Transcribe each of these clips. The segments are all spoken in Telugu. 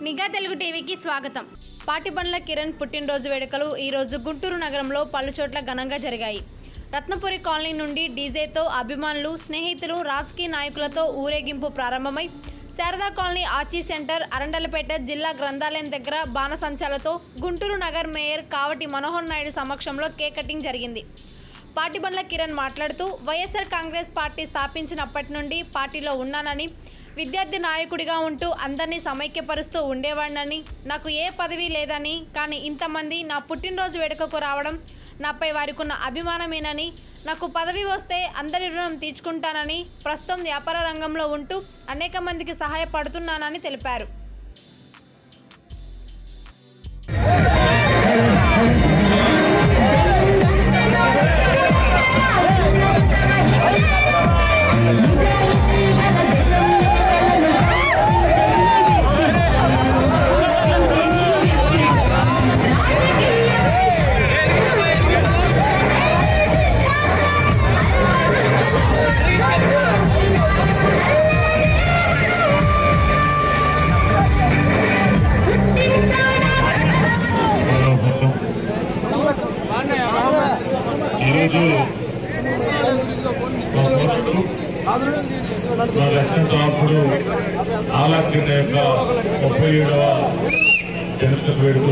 నిఘా తెలుగు టీవీకి స్వాగతం పాటిబండ్ల కిరణ్ పుట్టినరోజు వేడుకలు ఈరోజు గుంటూరు నగరంలో పలుచోట్ల ఘనంగా జరిగాయి రత్నపురి కాలనీ నుండి డీజేతో అభిమానులు స్నేహితులు రాజకీయ నాయకులతో ఊరేగింపు ప్రారంభమై Sharada colony arch centre Arundelpet జిల్లా గ్రంథాలయం దగ్గర బాణసంచాలతో గుంటూరు నగర్ మేయర్ కావటి మనోహర్ నాయుడు సమక్షంలో కేక్ కటింగ్ జరిగింది పాటిబండ్ల కిరణ్ మాట్లాడుతూ వైఎస్ఆర్ కాంగ్రెస్ పార్టీ స్థాపించినప్పటి నుండి పార్టీలో ఉన్నానని విద్యార్థి నాయకుడిగా ఉంటూ అందరినీ సమైక్యపరుస్తూ ఉండేవాడినని నాకు ఏ పదవి లేదని కానీ ఇంతమంది నా పుట్టినరోజు వేడుకకు రావడం నాపై వారికున్న అభిమానమేనని నాకు పదవి వస్తే అందరి రుణం తీర్చుకుంటానని ప్రస్తుతం వ్యాపార రంగంలో ఉంటూ అనేక మందికి సహాయపడుతున్నానని తెలిపారు ఈరోజు మా సోదరుడు, మా లక్ష్మణ తాపుడు ఆలాకిన యొక్క ముప్పై ఏడవ జనత వేడుక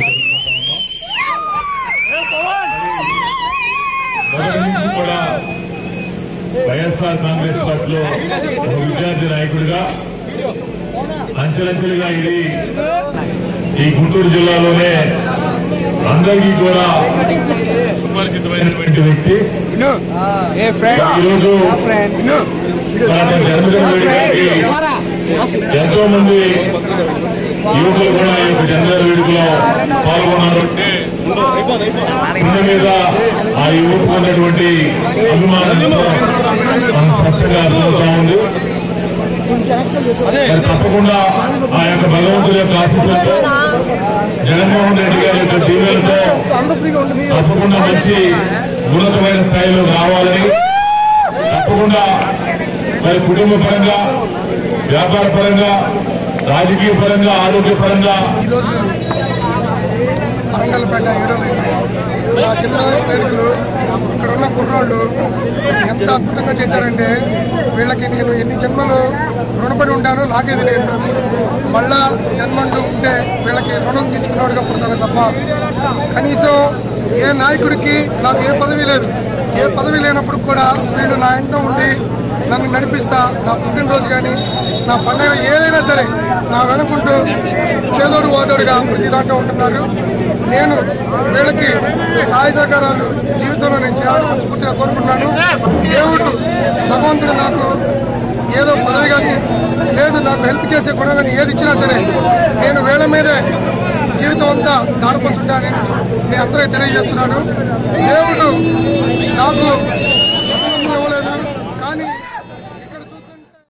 మొదటి నుంచి కూడా వైఎస్ఆర్ కాంగ్రెస్ పార్టీలో ఒక విద్యార్థి నాయకుడిగా అంచెలంచెలుగా ఇది ఈ గుంటూరు జిల్లాలోనే అందరికీ కూడా సుపరిచితమైనటువంటి వ్యక్తి ఏ ఫ్రెండ్ ఈరోజు ఫ్రెండ్ మన జన్మదిన వేడుకకి ఎంతో మంది యువకులు కూడా ఈ యొక్క జన్మదిన వేడుకలో పాల్గొన్నారు కింద మీద ఆ యువకు ఉన్నటువంటి అభిమానంతో మనం స్పష్టంగా అర్థమవుతా ఉంది మరి తప్పకుండా ఆ యొక్క భగవంతుడి యొక్క ఆశీస్సులతో జగన్మోహన్ రెడ్డి గారి యొక్క దీవెలతో తప్పకుండా మంచి ఉన్నతమైన స్థాయిలో రావాలని తప్పకుండా మరి కుటుంబ పరంగా వ్యాపార పరంగా రాజకీయ పరంగా ఆరోగ్య పరంగా ఈరోజు అరంగల్పేట ఈడోలు ఆ చిన్న వేడుకలు ఇక్కడ ఉన్న కుర్రోళ్ళు ఎంత అద్భుతంగా చేశారంటే వీళ్ళకి నేను ఎన్ని జన్మలు రుణపడి ఉంటానో నాకే తెలియదు మళ్ళా జన్మంటూ ఉంటే వీళ్ళకి రుణం తీర్చుకున్నవాడుగా పుడతాను తప్ప కనీసం ఏ నాయకుడికి నాకు ఏ పదవి లేదు ఏ పదవి లేనప్పుడు కూడా వీళ్ళు నా ఇంట ఉండి నన్ను నడిపిస్తా నా పుట్టినరోజు కానీ నా పండగ ఏదైనా సరే నా వెనుకుంటూ చేదోడు వాదోడుగా ప్రతి దాంట్లో ఉంటున్నారు నేను వీళ్ళకి సహాయ సహకారాలు జీవితంలో నేను చేయాలని మనస్ఫూర్తిగా కోరుకున్నాను దేవుడు భగవంతుడు నాకు ఏదో పదవి కానీ లేదు నాకు హెల్ప్ చేసే గుణం కానీ ఏది ఇచ్చినా సరే నేను వీళ్ళ మీదే జీవితం అంతా దారిపోతుంటానని నేను అందరికీ తెలియజేస్తున్నాను దేవుడు నాకు